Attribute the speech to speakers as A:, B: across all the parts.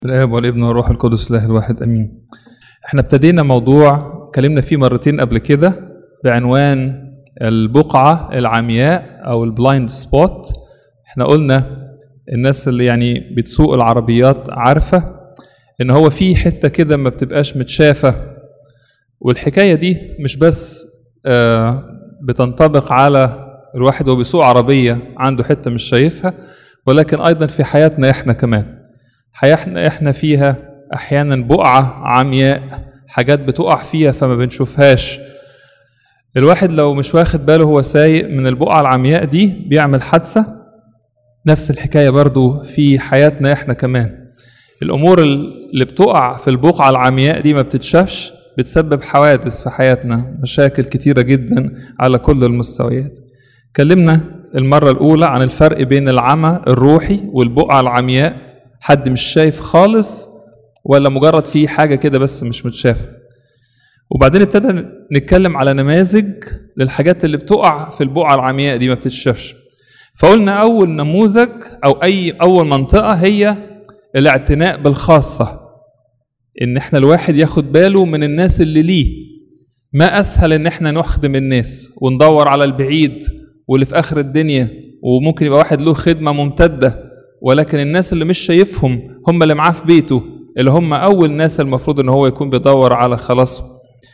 A: الاب والابن والروح القدس الله الواحد امين احنا ابتدينا موضوع اتكلمنا فيه مرتين قبل كده بعنوان البقعه العمياء او البلايند سبوت احنا قلنا الناس اللي يعني بتسوق العربيات عارفه ان هو في حته كده ما بتبقاش متشافه والحكايه دي مش بس آه بتنطبق على الواحد وهو بيسوق عربيه عنده حته مش شايفها ولكن ايضا في حياتنا احنا كمان حياتنا احنا فيها احيانا بقعه عمياء حاجات بتقع فيها فما بنشوفهاش الواحد لو مش واخد باله هو سايق من البقعه العمياء دي بيعمل حادثه نفس الحكايه برضو في حياتنا احنا كمان الامور اللي بتقع في البقعه العمياء دي ما بتتشافش بتسبب حوادث في حياتنا مشاكل كتيره جدا على كل المستويات اتكلمنا المره الاولى عن الفرق بين العمى الروحي والبقعه العمياء حد مش شايف خالص ولا مجرد في حاجه كده بس مش متشافه وبعدين ابتدى نتكلم على نماذج للحاجات اللي بتقع في البقعه العمياء دي ما بتتشافش فقلنا اول نموذج او اي اول منطقه هي الاعتناء بالخاصه ان احنا الواحد ياخد باله من الناس اللي ليه ما اسهل ان احنا نخدم الناس وندور على البعيد واللي في اخر الدنيا وممكن يبقى واحد له خدمه ممتده ولكن الناس اللي مش شايفهم هم اللي معاه في بيته اللي هم اول ناس المفروض ان هو يكون بيدور على خلاصهم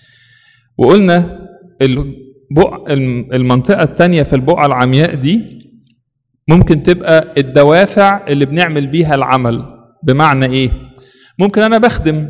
A: وقلنا البقع المنطقه الثانيه في البقعه العمياء دي ممكن تبقى الدوافع اللي بنعمل بيها العمل بمعنى ايه ممكن انا بخدم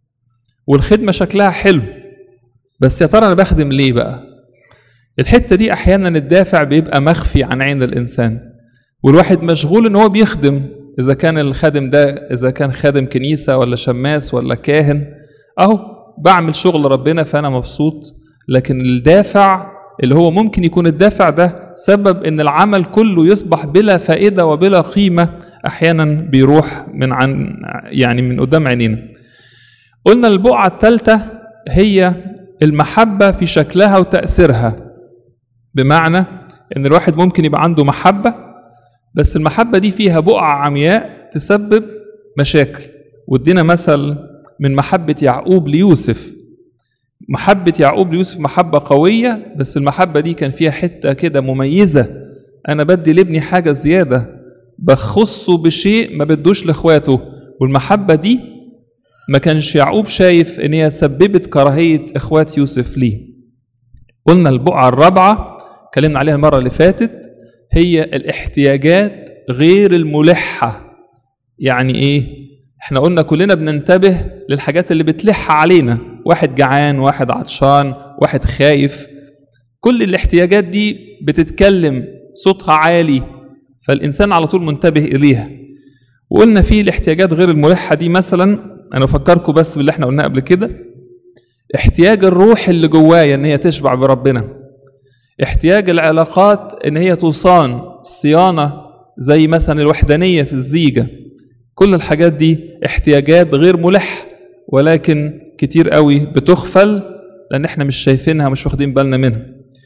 A: والخدمه شكلها حلو بس يا ترى انا بخدم ليه بقى الحته دي احيانا الدافع بيبقى مخفي عن عين الانسان والواحد مشغول ان هو بيخدم اذا كان الخادم ده اذا كان خادم كنيسه ولا شماس ولا كاهن اهو بعمل شغل ربنا فانا مبسوط لكن الدافع اللي هو ممكن يكون الدافع ده سبب ان العمل كله يصبح بلا فائده وبلا قيمه احيانا بيروح من عن يعني من قدام عينينا قلنا البقعه الثالثه هي المحبه في شكلها وتاثيرها بمعنى ان الواحد ممكن يبقى عنده محبه بس المحبة دي فيها بقعة عمياء تسبب مشاكل وادينا مثل من محبة يعقوب ليوسف محبة يعقوب ليوسف محبة قوية بس المحبة دي كان فيها حتة كده مميزة أنا بدي لابني حاجة زيادة بخصه بشيء ما بدوش لإخواته والمحبة دي ما كانش يعقوب شايف إن هي سببت كراهية إخوات يوسف ليه قلنا البقعة الرابعة اتكلمنا عليها المرة اللي فاتت هي الاحتياجات غير الملحة يعني ايه احنا قلنا كلنا بننتبه للحاجات اللي بتلح علينا واحد جعان واحد عطشان واحد خايف كل الاحتياجات دي بتتكلم صوتها عالي فالإنسان على طول منتبه إليها وقلنا في الاحتياجات غير الملحة دي مثلا أنا أفكركم بس باللي احنا قلناه قبل كده احتياج الروح اللي جوايا إن هي تشبع بربنا احتياج العلاقات ان هي تصان صيانه زي مثلا الوحدانيه في الزيجه كل الحاجات دي احتياجات غير ملح ولكن كتير قوي بتغفل لان احنا مش شايفينها مش واخدين بالنا منها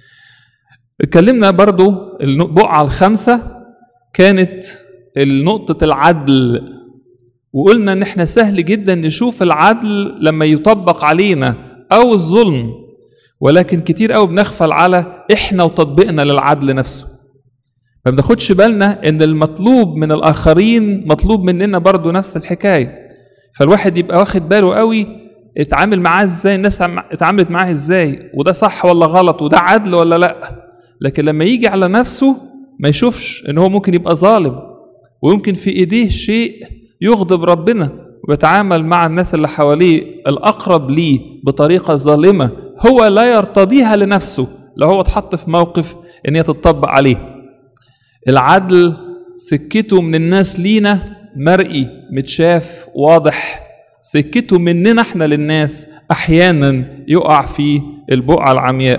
A: اتكلمنا برضو البقعة الخامسة كانت نقطة العدل وقلنا ان احنا سهل جدا نشوف العدل لما يطبق علينا او الظلم ولكن كتير قوي بنغفل على احنا وتطبيقنا للعدل نفسه ما بناخدش بالنا ان المطلوب من الاخرين مطلوب مننا برضو نفس الحكايه فالواحد يبقى واخد باله قوي اتعامل معاه ازاي الناس اتعاملت معاه ازاي وده صح ولا غلط وده عدل ولا لا لكن لما يجي على نفسه ما يشوفش ان هو ممكن يبقى ظالم ويمكن في ايديه شيء يغضب ربنا ويتعامل مع الناس اللي حواليه الاقرب ليه بطريقه ظالمه هو لا يرتضيها لنفسه لو هو اتحط في موقف ان هي تطبق عليه العدل سكته من الناس لينا مرئي متشاف واضح سكته مننا احنا للناس احيانا يقع في البقعه العمياء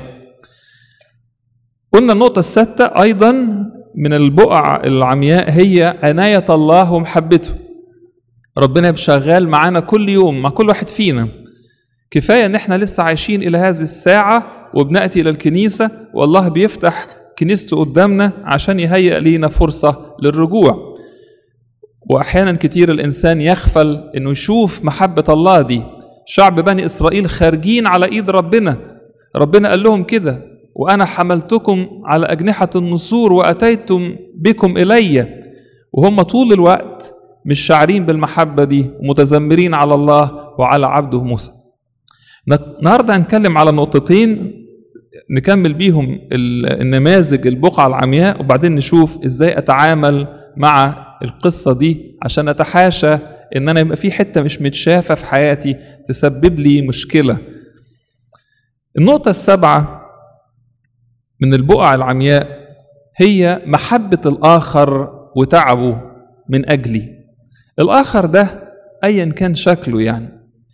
A: قلنا النقطه السادسه ايضا من البقع العمياء هي عنايه الله ومحبته ربنا شغال معانا كل يوم مع كل واحد فينا كفاية ان احنا لسه عايشين الى هذه الساعة وبنأتي الى الكنيسة والله بيفتح كنيسته قدامنا عشان يهيئ لينا فرصة للرجوع واحيانا كتير الانسان يغفل انه يشوف محبه الله دي شعب بني اسرائيل خارجين على ايد ربنا ربنا قال لهم كده وانا حملتكم على اجنحه النسور واتيتم بكم الي وهم طول الوقت مش شاعرين بالمحبه دي ومتذمرين على الله وعلى عبده موسى النهارده هنتكلم على نقطتين نكمل بيهم النماذج البقعة العمياء وبعدين نشوف ازاي اتعامل مع القصة دي عشان اتحاشى ان انا يبقى في حتة مش متشافة في حياتي تسبب لي مشكلة النقطة السابعة من البقع العمياء هي محبة الآخر وتعبه من أجلي الآخر ده أيا كان شكله يعني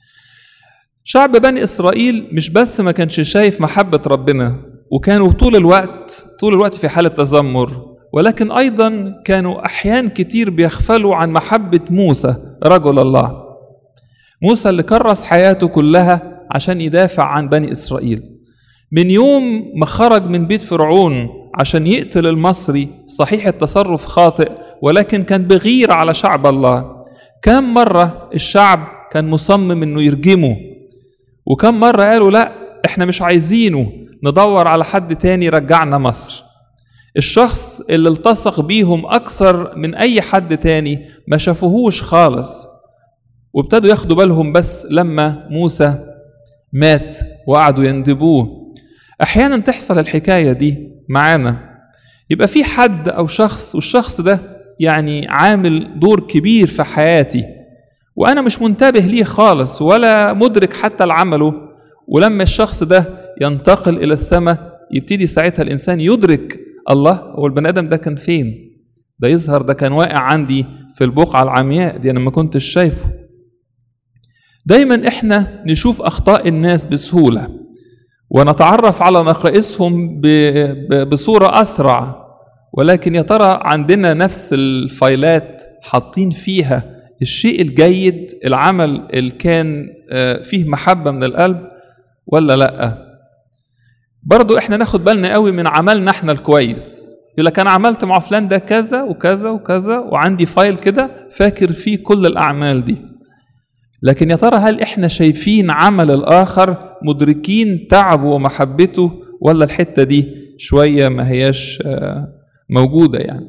A: شعب بني إسرائيل مش بس ما كانش شايف محبة ربنا وكانوا طول الوقت طول الوقت في حالة تذمر ولكن أيضا كانوا أحيان كتير بيغفلوا عن محبة موسى رجل الله موسى اللي كرس حياته كلها عشان يدافع عن بني إسرائيل من يوم ما خرج من بيت فرعون عشان يقتل المصري صحيح التصرف خاطئ ولكن كان بغير على شعب الله كم مرة الشعب كان مصمم انه يرجمه وكم مرة قالوا لا احنا مش عايزينه ندور على حد تاني رجعنا مصر الشخص اللي التصق بيهم أكثر من أي حد تاني ما شافوهوش خالص وابتدوا ياخدوا بالهم بس لما موسى مات وقعدوا يندبوه أحيانا تحصل الحكاية دي معانا يبقى في حد أو شخص والشخص ده يعني عامل دور كبير في حياتي وأنا مش منتبه ليه خالص ولا مدرك حتى لعمله ولما الشخص ده ينتقل إلى السماء يبتدي ساعتها الإنسان يدرك الله هو البني ادم ده كان فين ده يظهر ده كان واقع عندي في البقعة العمياء دي أنا ما كنتش شايفه دايما إحنا نشوف أخطاء الناس بسهولة ونتعرف على نقائصهم بصورة أسرع ولكن يا ترى عندنا نفس الفايلات حاطين فيها الشيء الجيد العمل اللي كان فيه محبة من القلب ولا لأ برضو احنا ناخد بالنا قوي من عملنا احنا الكويس يقول لك انا عملت مع فلان ده كذا وكذا وكذا وعندي فايل كده فاكر فيه كل الاعمال دي لكن يا ترى هل احنا شايفين عمل الاخر مدركين تعبه ومحبته ولا الحته دي شويه ما هياش موجوده يعني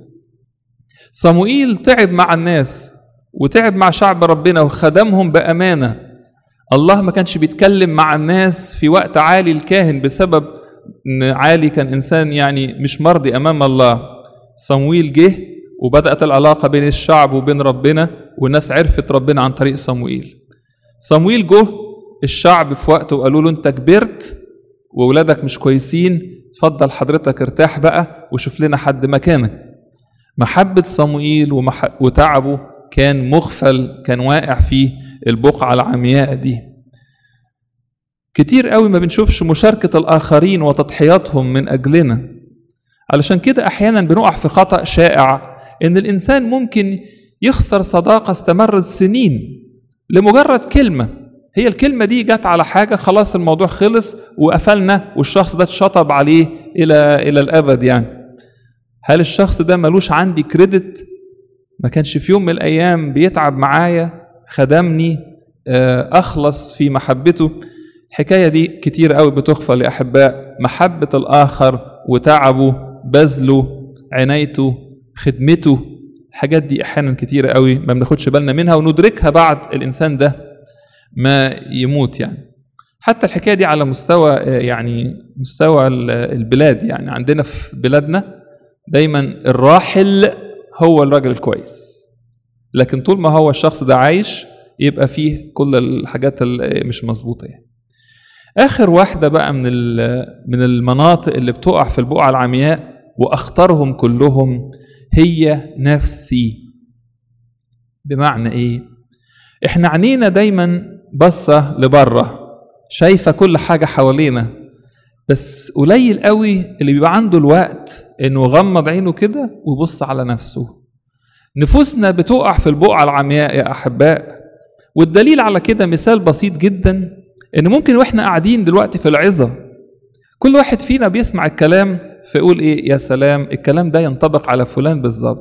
A: صموئيل تعب مع الناس وتعب مع شعب ربنا وخدمهم بامانه الله ما كانش بيتكلم مع الناس في وقت عالي الكاهن بسبب ان عالي كان انسان يعني مش مرضي امام الله صمويل جه وبدات العلاقه بين الشعب وبين ربنا والناس عرفت ربنا عن طريق صمويل صمويل جه الشعب في وقته وقالوا له انت كبرت واولادك مش كويسين اتفضل حضرتك ارتاح بقى وشوف لنا حد مكانك محبه صموئيل ومح... وتعبه كان مغفل كان واقع في البقعه العمياء دي كتير قوي ما بنشوفش مشاركة الآخرين وتضحياتهم من أجلنا علشان كده أحيانا بنقع في خطأ شائع إن الإنسان ممكن يخسر صداقة استمرت سنين لمجرد كلمة هي الكلمة دي جت على حاجة خلاص الموضوع خلص وقفلنا والشخص ده اتشطب عليه إلى إلى الأبد يعني هل الشخص ده ملوش عندي كريدت ما كانش في يوم من الأيام بيتعب معايا خدمني أخلص في محبته الحكايه دي كتير قوي بتغفل يا احباء محبه الاخر وتعبه بذله عنايته خدمته الحاجات دي احيانا كتيره قوي ما بناخدش بالنا منها وندركها بعد الانسان ده ما يموت يعني حتى الحكايه دي على مستوى يعني مستوى البلاد يعني عندنا في بلادنا دايما الراحل هو الراجل الكويس لكن طول ما هو الشخص ده عايش يبقى فيه كل الحاجات اللي مش مظبوطه يعني اخر واحده بقى من من المناطق اللي بتقع في البقعه العمياء واخطرهم كلهم هي نفسي بمعنى ايه احنا عينينا دايما بصه لبره شايفه كل حاجه حوالينا بس قليل قوي اللي بيبقى عنده الوقت انه يغمض عينه كده ويبص على نفسه نفوسنا بتقع في البقعه العمياء يا احباء والدليل على كده مثال بسيط جدا ان ممكن واحنا قاعدين دلوقتي في العظه كل واحد فينا بيسمع الكلام فيقول ايه يا سلام الكلام ده ينطبق على فلان بالظبط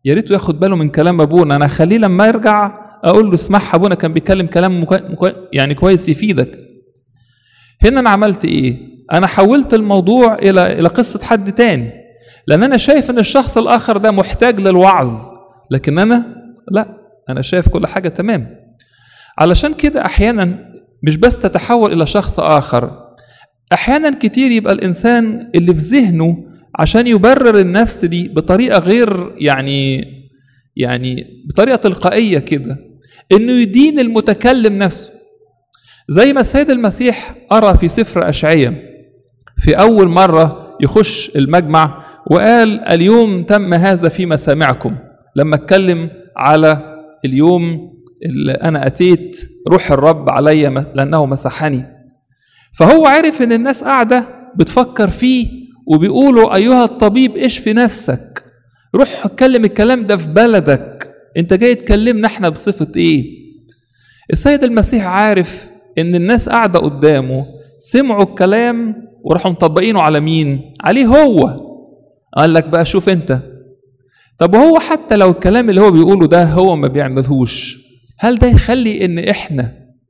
A: يا ريته ياخد باله من كلام ابونا انا اخليه لما يرجع اقول له اسمعها ابونا كان بيتكلم كلام مكو... مكو... يعني كويس يفيدك هنا انا عملت ايه انا حولت الموضوع الى الى قصه حد تاني لان انا شايف ان الشخص الاخر ده محتاج للوعظ لكن انا لا انا شايف كل حاجه تمام علشان كده احيانا مش بس تتحول الى شخص اخر احيانا كتير يبقى الانسان اللي في ذهنه عشان يبرر النفس دي بطريقه غير يعني يعني بطريقه تلقائيه كده انه يدين المتكلم نفسه زي ما السيد المسيح أرى في سفر أشعية في أول مرة يخش المجمع وقال اليوم تم هذا في مسامعكم لما اتكلم على اليوم اللي أنا أتيت روح الرب علي لأنه مسحني فهو عرف إن الناس قاعدة بتفكر فيه وبيقولوا أيها الطبيب اشفي نفسك روح اتكلم الكلام ده في بلدك انت جاي تكلمنا احنا بصفة ايه السيد المسيح عارف ان الناس قاعده قدامه سمعوا الكلام وراحوا مطبقينه على مين عليه هو قال لك بقى شوف انت طب وهو حتى لو الكلام اللي هو بيقوله ده هو ما بيعملهوش هل ده يخلي ان احنا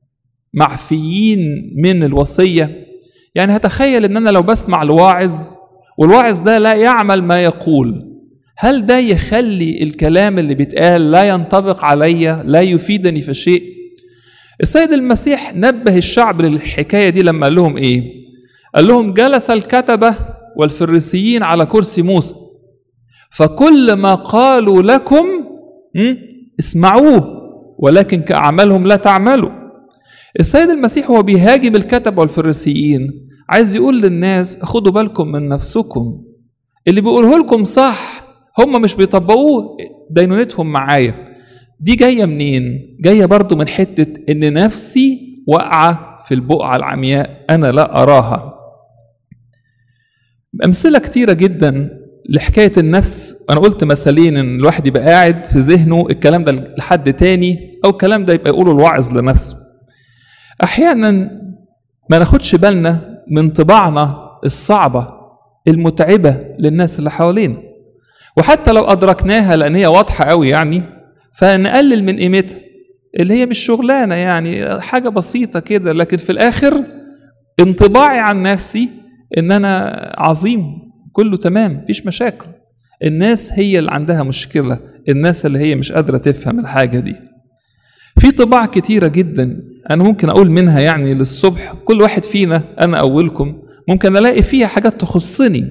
A: معفيين من الوصيه يعني هتخيل ان انا لو بسمع الواعظ والواعظ ده لا يعمل ما يقول هل ده يخلي الكلام اللي بيتقال لا ينطبق عليا لا يفيدني في شيء السيد المسيح نبه الشعب للحكايه دي لما قال لهم ايه قال لهم جلس الكتبه والفريسيين على كرسي موسى فكل ما قالوا لكم اسمعوه ولكن كأعمالهم لا تعملوا السيد المسيح هو بيهاجم الكتب والفريسيين عايز يقول للناس خدوا بالكم من نفسكم اللي بيقوله لكم صح هم مش بيطبقوه دينونتهم معايا دي جايه منين جايه برضو من حته ان نفسي واقعه في البقعه العمياء انا لا اراها امثله كتيره جدا لحكايه النفس انا قلت مثالين ان الواحد يبقى قاعد في ذهنه الكلام ده لحد تاني او الكلام ده يبقى يقوله الواعظ لنفسه احيانا ما ناخدش بالنا من طباعنا الصعبه المتعبه للناس اللي حوالينا وحتى لو ادركناها لان هي واضحه قوي يعني فنقلل من قيمتها اللي هي مش شغلانه يعني حاجه بسيطه كده لكن في الاخر انطباعي عن نفسي ان انا عظيم كله تمام مفيش مشاكل الناس هي اللي عندها مشكله الناس اللي هي مش قادره تفهم الحاجه دي في طباع كتيره جدا انا ممكن اقول منها يعني للصبح كل واحد فينا انا اولكم ممكن الاقي فيها حاجات تخصني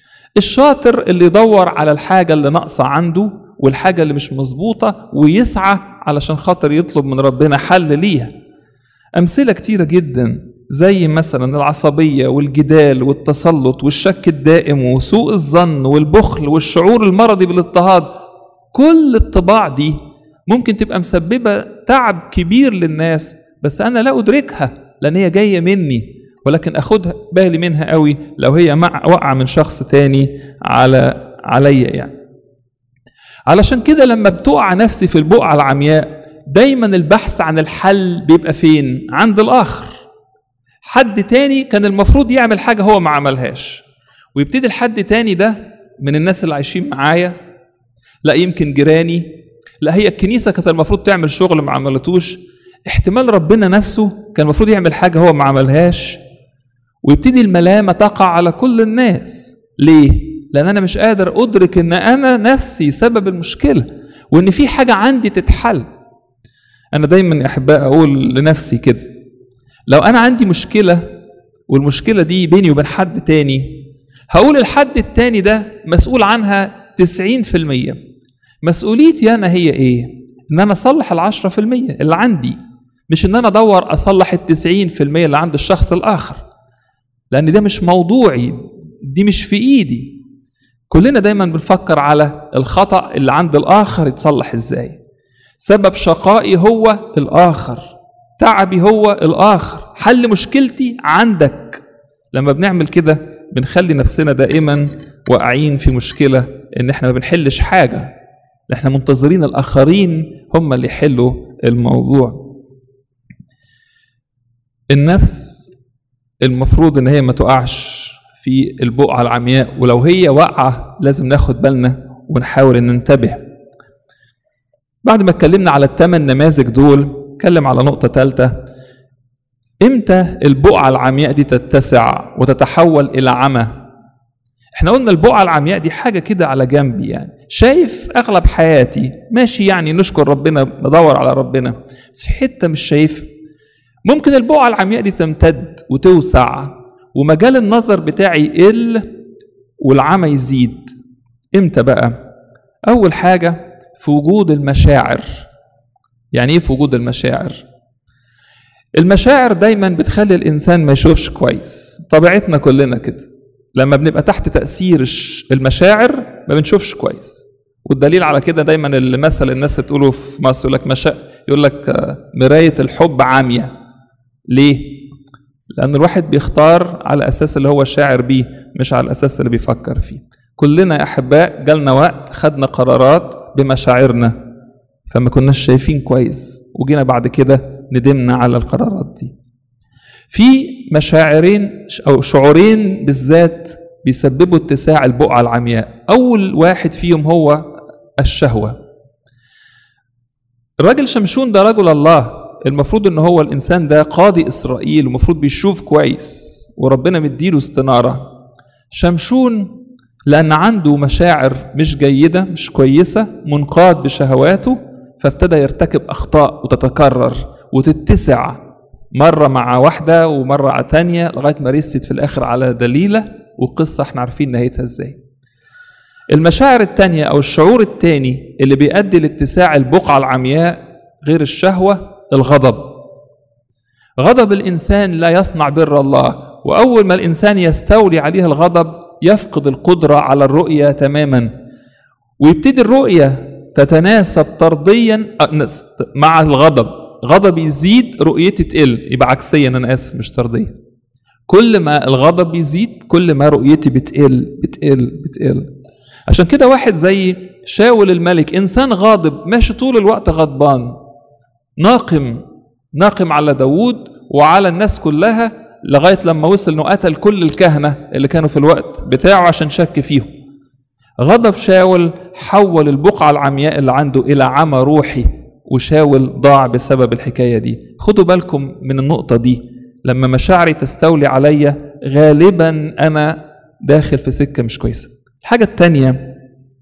A: الشاطر اللي يدور على الحاجه اللي ناقصه عنده والحاجة اللي مش مظبوطة ويسعى علشان خاطر يطلب من ربنا حل ليها أمثلة كتيرة جدا زي مثلا العصبية والجدال والتسلط والشك الدائم وسوء الظن والبخل والشعور المرضي بالاضطهاد كل الطباع دي ممكن تبقى مسببة تعب كبير للناس بس أنا لا أدركها لأن هي جاية مني ولكن أخدها بالي منها قوي لو هي مع وقع من شخص تاني على عليا يعني علشان كده لما بتقع نفسي في البقعة العمياء دايما البحث عن الحل بيبقى فين عند الآخر حد تاني كان المفروض يعمل حاجة هو ما عملهاش ويبتدي الحد تاني ده من الناس اللي عايشين معايا لا يمكن جيراني لا هي الكنيسة كانت المفروض تعمل شغل ما عملتوش احتمال ربنا نفسه كان المفروض يعمل حاجة هو ما عملهاش ويبتدي الملامة تقع على كل الناس ليه؟ لان انا مش قادر ادرك ان انا نفسي سبب المشكله وان في حاجه عندي تتحل انا دايما يا احباء اقول لنفسي كده لو انا عندي مشكله والمشكله دي بيني وبين حد تاني هقول الحد التاني ده مسؤول عنها 90% مسؤوليتي انا هي ايه ان انا اصلح العشرة في المية اللي عندي مش ان انا ادور اصلح التسعين في المية اللي عند الشخص الاخر لان ده مش موضوعي دي مش في ايدي كلنا دايما بنفكر على الخطأ اللي عند الآخر يتصلح إزاي سبب شقائي هو الآخر تعبي هو الآخر حل مشكلتي عندك لما بنعمل كده بنخلي نفسنا دائما واقعين في مشكلة إن إحنا ما بنحلش حاجة إحنا منتظرين الآخرين هم اللي يحلوا الموضوع النفس المفروض إن هي ما تقعش في البقعة العمياء ولو هي واقعة لازم ناخد بالنا ونحاول ان ننتبه بعد ما اتكلمنا على الثمان نماذج دول اتكلم على نقطة ثالثة امتى البقعة العمياء دي تتسع وتتحول إلى عمى احنا قلنا البقعة العمياء دي حاجة كده على جنبي يعني شايف أغلب حياتي ماشي يعني نشكر ربنا بدور على ربنا بس في حتة مش شايف ممكن البقعة العمياء دي تمتد وتوسع ومجال النظر بتاعي يقل والعمى يزيد امتى بقى أول حاجة في وجود المشاعر يعني ايه في وجود المشاعر المشاعر دايما بتخلي الانسان ما يشوفش كويس طبيعتنا كلنا كده لما بنبقى تحت تاثير المشاعر ما بنشوفش كويس والدليل على كده دايما المثل الناس بتقوله في مصر يقول لك مشا... يقول لك مرايه الحب عاميه ليه لان الواحد بيختار على اساس اللي هو شاعر بيه مش على الاساس اللي بيفكر فيه كلنا يا احباء جالنا وقت خدنا قرارات بمشاعرنا فما كناش شايفين كويس وجينا بعد كده ندمنا على القرارات دي في مشاعرين او شعورين بالذات بيسببوا اتساع البقعة العمياء أول واحد فيهم هو الشهوة الراجل شمشون ده رجل الله المفروض ان هو الانسان ده قاضي اسرائيل ومفروض بيشوف كويس وربنا مديله استنارة شمشون لان عنده مشاعر مش جيدة مش كويسة منقاد بشهواته فابتدى يرتكب اخطاء وتتكرر وتتسع مرة مع واحدة ومرة على تانية لغاية ما رست في الآخر على دليلة وقصة احنا عارفين نهايتها ازاي المشاعر التانية أو الشعور التاني اللي بيؤدي لاتساع البقعة العمياء غير الشهوة الغضب غضب الإنسان لا يصنع بر الله وأول ما الإنسان يستولي عليه الغضب يفقد القدرة على الرؤية تماما ويبتدي الرؤية تتناسب طرديا مع الغضب غضب يزيد رؤيتي تقل يبقى عكسيا انا اسف مش طرديا كل ما الغضب يزيد كل ما رؤيتي بتقل بتقل بتقل عشان كده واحد زي شاول الملك انسان غاضب ماشي طول الوقت غضبان ناقم ناقم على داوود وعلى الناس كلها لغايه لما وصل انه قتل كل الكهنه اللي كانوا في الوقت بتاعه عشان شك فيهم غضب شاول حول البقعة العمياء اللي عنده إلى عمى روحي وشاول ضاع بسبب الحكاية دي خدوا بالكم من النقطة دي لما مشاعري تستولي عليا غالبا أنا داخل في سكة مش كويسة الحاجة التانية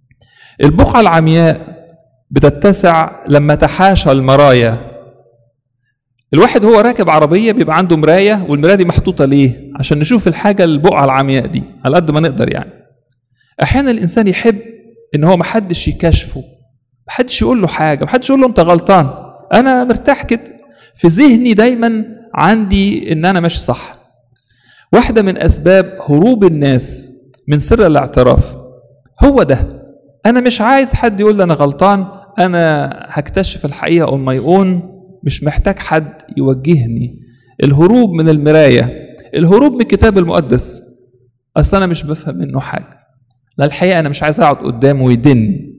A: البقعة العمياء بتتسع لما تحاشى المرايا الواحد هو راكب عربية بيبقى عنده مراية والمراية دي محطوطة ليه؟ عشان نشوف الحاجة البقعة العمياء دي على قد ما نقدر يعني احيانا الانسان يحب ان هو محدش يكشفه محدش يقول له حاجه محدش يقول له انت غلطان انا مرتاح كده في ذهني دايما عندي ان انا ماشي صح واحده من اسباب هروب الناس من سر الاعتراف هو ده انا مش عايز حد يقول لي انا غلطان انا هكتشف الحقيقه اون ماي اون مش محتاج حد يوجهني الهروب من المرايه الهروب من الكتاب المقدس اصل انا مش بفهم منه حاجه لا الحقيقة أنا مش عايز أقعد قدامه ويدني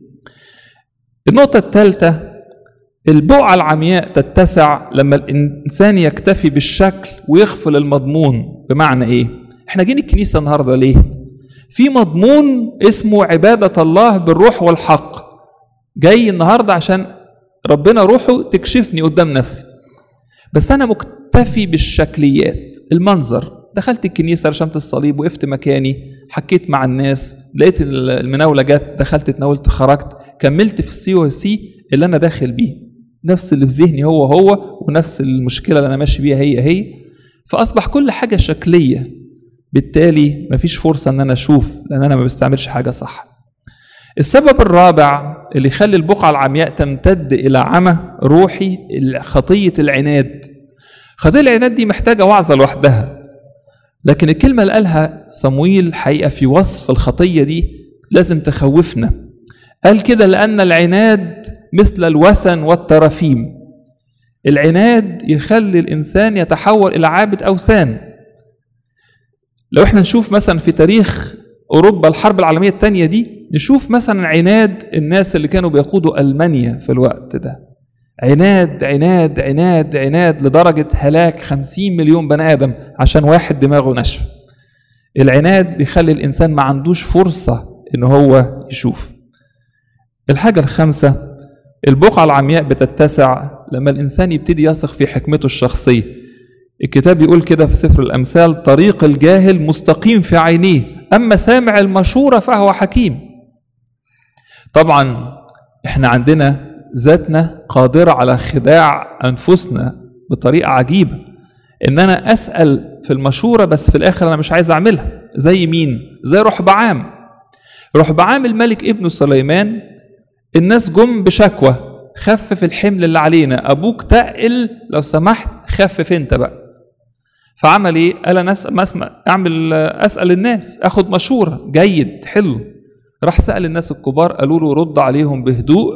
A: النقطة الثالثة البقعة العمياء تتسع لما الإنسان يكتفي بالشكل ويغفل المضمون بمعنى إيه؟ إحنا جينا الكنيسة النهاردة ليه؟ في مضمون اسمه عبادة الله بالروح والحق جاي النهاردة عشان ربنا روحه تكشفني قدام نفسي بس أنا مكتفي بالشكليات المنظر دخلت الكنيسة رشمت الصليب وقفت مكاني حكيت مع الناس لقيت المناولة جت دخلت اتناولت خرجت كملت في السي او سي اللي انا داخل بيه نفس اللي في ذهني هو هو ونفس المشكلة اللي انا ماشي بيها هي هي فاصبح كل حاجة شكلية بالتالي مفيش فرصة ان انا اشوف لان انا ما بستعملش حاجة صح السبب الرابع اللي يخلي البقعة العمياء تمتد إلى عمى روحي خطية العناد خطية العناد دي محتاجة وعظة لوحدها لكن الكلمة اللي قالها صمويل حقيقة في وصف الخطية دي لازم تخوفنا قال كده لأن العناد مثل الوثن والترافيم العناد يخلي الإنسان يتحول إلى عابد أوثان لو احنا نشوف مثلا في تاريخ أوروبا الحرب العالمية الثانية دي نشوف مثلا عناد الناس اللي كانوا بيقودوا ألمانيا في الوقت ده عناد عناد عناد عناد لدرجة هلاك خمسين مليون بني آدم عشان واحد دماغه نشف العناد بيخلي الإنسان ما عندوش فرصة إن هو يشوف الحاجة الخامسة البقعة العمياء بتتسع لما الإنسان يبتدي يثق في حكمته الشخصية الكتاب يقول كده في سفر الأمثال طريق الجاهل مستقيم في عينيه أما سامع المشورة فهو حكيم طبعا احنا عندنا ذاتنا قادرة على خداع أنفسنا بطريقة عجيبة إن أنا أسأل في المشورة بس في الآخر أنا مش عايز أعملها زي مين؟ زي رحبعام رحبعام الملك ابنه سليمان الناس جم بشكوى خفف الحمل اللي علينا أبوك تقل لو سمحت خفف أنت بقى فعمل ايه؟ قال انا اسمع اعمل اسال الناس اخد مشوره جيد حلو راح سال الناس الكبار قالوا له رد عليهم بهدوء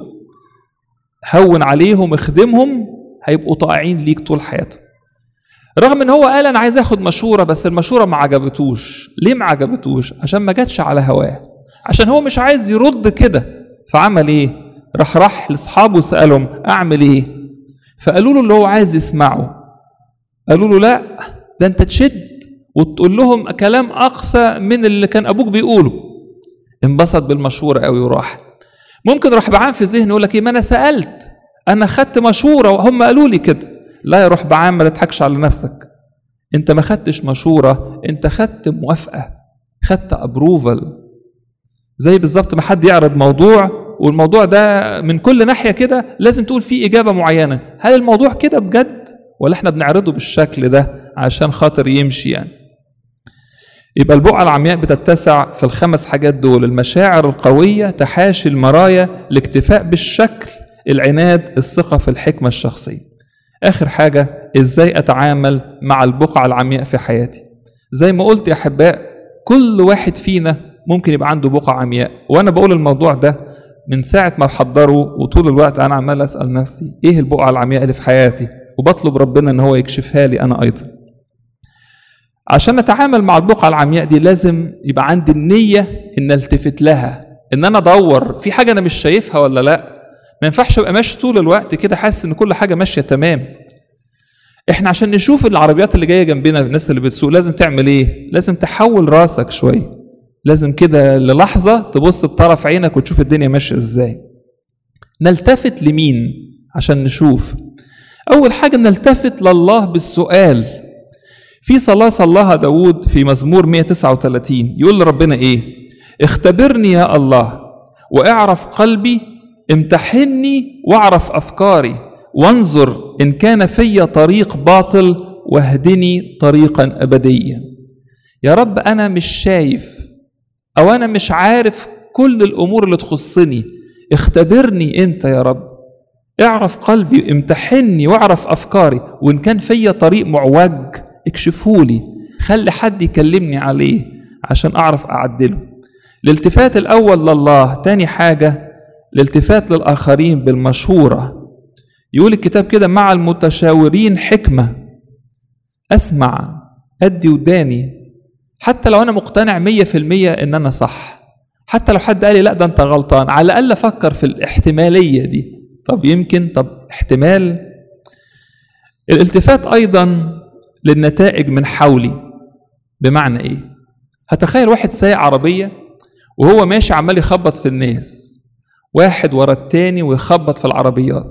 A: هون عليهم اخدمهم هيبقوا طائعين ليك طول حياتهم رغم ان هو قال انا عايز اخد مشوره بس المشوره ما عجبتوش ليه ما عجبتوش عشان ما جاتش على هواه عشان هو مش عايز يرد كده فعمل ايه راح راح لاصحابه وسالهم اعمل ايه فقالوا له اللي هو عايز يسمعه قالوا له لا ده انت تشد وتقول لهم كلام اقصى من اللي كان ابوك بيقوله انبسط بالمشوره قوي وراح ممكن راح بعام في ذهنه يقول لك ايه ما انا سالت انا خدت مشوره وهم قالوا لي كده لا يا روح بعام ما تضحكش على نفسك انت ما خدتش مشوره انت خدت موافقه خدت ابروفل زي بالظبط ما حد يعرض موضوع والموضوع ده من كل ناحيه كده لازم تقول فيه اجابه معينه هل الموضوع كده بجد ولا احنا بنعرضه بالشكل ده عشان خاطر يمشي يعني يبقى البقعة العمياء بتتسع في الخمس حاجات دول المشاعر القوية تحاشي المرايا الاكتفاء بالشكل العناد الثقة في الحكمة الشخصية آخر حاجة إزاي أتعامل مع البقعة العمياء في حياتي زي ما قلت يا أحباء كل واحد فينا ممكن يبقى عنده بقعة عمياء وأنا بقول الموضوع ده من ساعة ما بحضره وطول الوقت أنا عمال أسأل نفسي إيه البقعة العمياء اللي في حياتي وبطلب ربنا إن هو يكشفها لي أنا أيضا عشان نتعامل مع البقعة العمياء دي لازم يبقى عندي النية إن التفت لها إن أنا أدور في حاجة أنا مش شايفها ولا لأ ما ينفعش أبقى ماشي طول الوقت كده حاسس إن كل حاجة ماشية تمام إحنا عشان نشوف العربيات اللي جاية جنبنا الناس اللي بتسوق لازم تعمل إيه؟ لازم تحول راسك شوية لازم كده للحظة تبص بطرف عينك وتشوف الدنيا ماشية إزاي نلتفت لمين عشان نشوف أول حاجة نلتفت لله بالسؤال في صلاة صلاها داود في مزمور 139 يقول لربنا إيه اختبرني يا الله واعرف قلبي امتحني واعرف أفكاري وانظر إن كان في طريق باطل واهدني طريقا أبديا يا رب أنا مش شايف أو أنا مش عارف كل الأمور اللي تخصني اختبرني أنت يا رب اعرف قلبي امتحني واعرف أفكاري وإن كان في طريق معوج اكشفهولي خلي حد يكلمني عليه عشان اعرف اعدله الالتفات الاول لله تاني حاجة الالتفات للآخرين بالمشورة يقول الكتاب كده مع المتشاورين حكمة أسمع أدي وداني حتى لو أنا مقتنع مية في المية إن أنا صح حتى لو حد قال لي لا ده أنت غلطان على الأقل أفكر في الاحتمالية دي طب يمكن طب احتمال الالتفات أيضا للنتائج من حولي بمعنى ايه هتخيل واحد سايق عربية وهو ماشي عمال يخبط في الناس واحد ورا التاني ويخبط في العربيات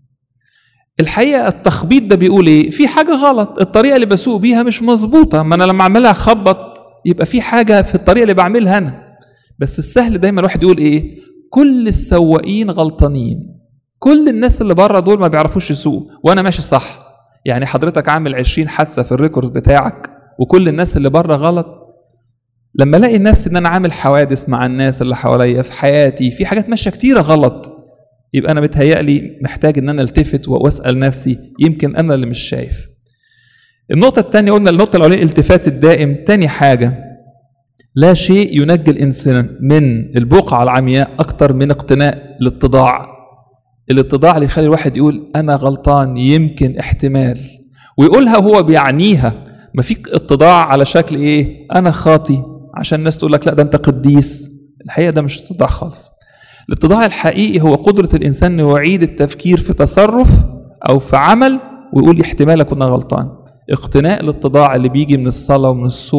A: الحقيقة التخبيط ده بيقول ايه في حاجة غلط الطريقة اللي بسوق بيها مش مظبوطة ما انا لما اعملها اخبط يبقى في حاجة في الطريقة اللي بعملها انا بس السهل دايما الواحد يقول ايه كل السواقين غلطانين كل الناس اللي بره دول ما بيعرفوش يسوقوا وانا ماشي صح يعني حضرتك عامل 20 حادثه في الريكورد بتاعك وكل الناس اللي بره غلط لما الاقي نفسي ان انا عامل حوادث مع الناس اللي حواليا في حياتي في حاجات ماشيه كتيره غلط يبقى انا متهيألي محتاج ان انا التفت واسال نفسي يمكن انا اللي مش شايف النقطة الثانية قلنا النقطة الأولانية الالتفات الدائم تاني حاجة لا شيء ينجي الإنسان من البقعة العمياء أكتر من اقتناء الاتضاع الاتضاع اللي يخلي الواحد يقول انا غلطان يمكن احتمال ويقولها وهو بيعنيها ما فيك اتضاع على شكل ايه انا خاطي عشان الناس تقول لك لا ده انت قديس الحقيقه ده مش اتضاع خالص الاتضاع الحقيقي هو قدره الانسان انه يعيد التفكير في تصرف او في عمل ويقول احتمال اكون غلطان اقتناء الاتضاع اللي بيجي من الصلاه ومن الصوم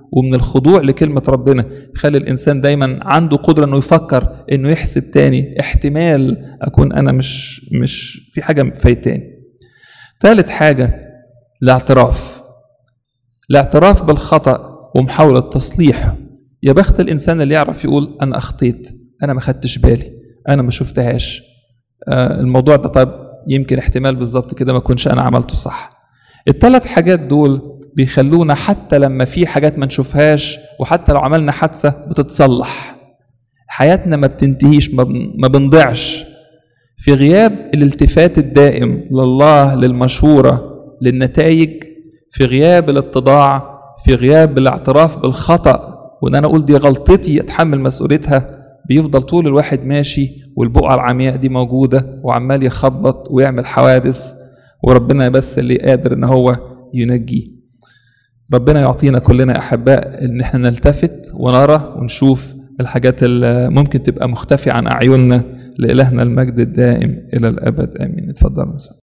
A: ومن الخضوع لكلمة ربنا يخلي الإنسان دايما عنده قدرة إنه يفكر إنه يحسب تاني احتمال أكون أنا مش مش في حاجة فايتاني. ثالث حاجة الاعتراف. الاعتراف بالخطأ ومحاولة تصليحه. يا بخت الإنسان اللي يعرف يقول أنا أخطيت، أنا ما خدتش بالي، أنا ما شفتهاش. آه الموضوع ده طيب يمكن احتمال بالظبط كده ما اكونش انا عملته صح. الثلاث حاجات دول بيخلونا حتى لما في حاجات ما نشوفهاش وحتى لو عملنا حادثة بتتصلح حياتنا ما بتنتهيش ما بنضيعش في غياب الالتفات الدائم لله للمشورة للنتائج في غياب الاتضاع في غياب الاعتراف بالخطأ وان انا اقول دي غلطتي اتحمل مسؤوليتها بيفضل طول الواحد ماشي والبقعة العمياء دي موجودة وعمال يخبط ويعمل حوادث وربنا بس اللي قادر ان هو ينجيه ربنا يعطينا كلنا احباء ان احنا نلتفت ونرى ونشوف الحاجات اللي ممكن تبقى مختفية عن اعيننا لالهنا المجد الدائم الى الابد امين اتفضل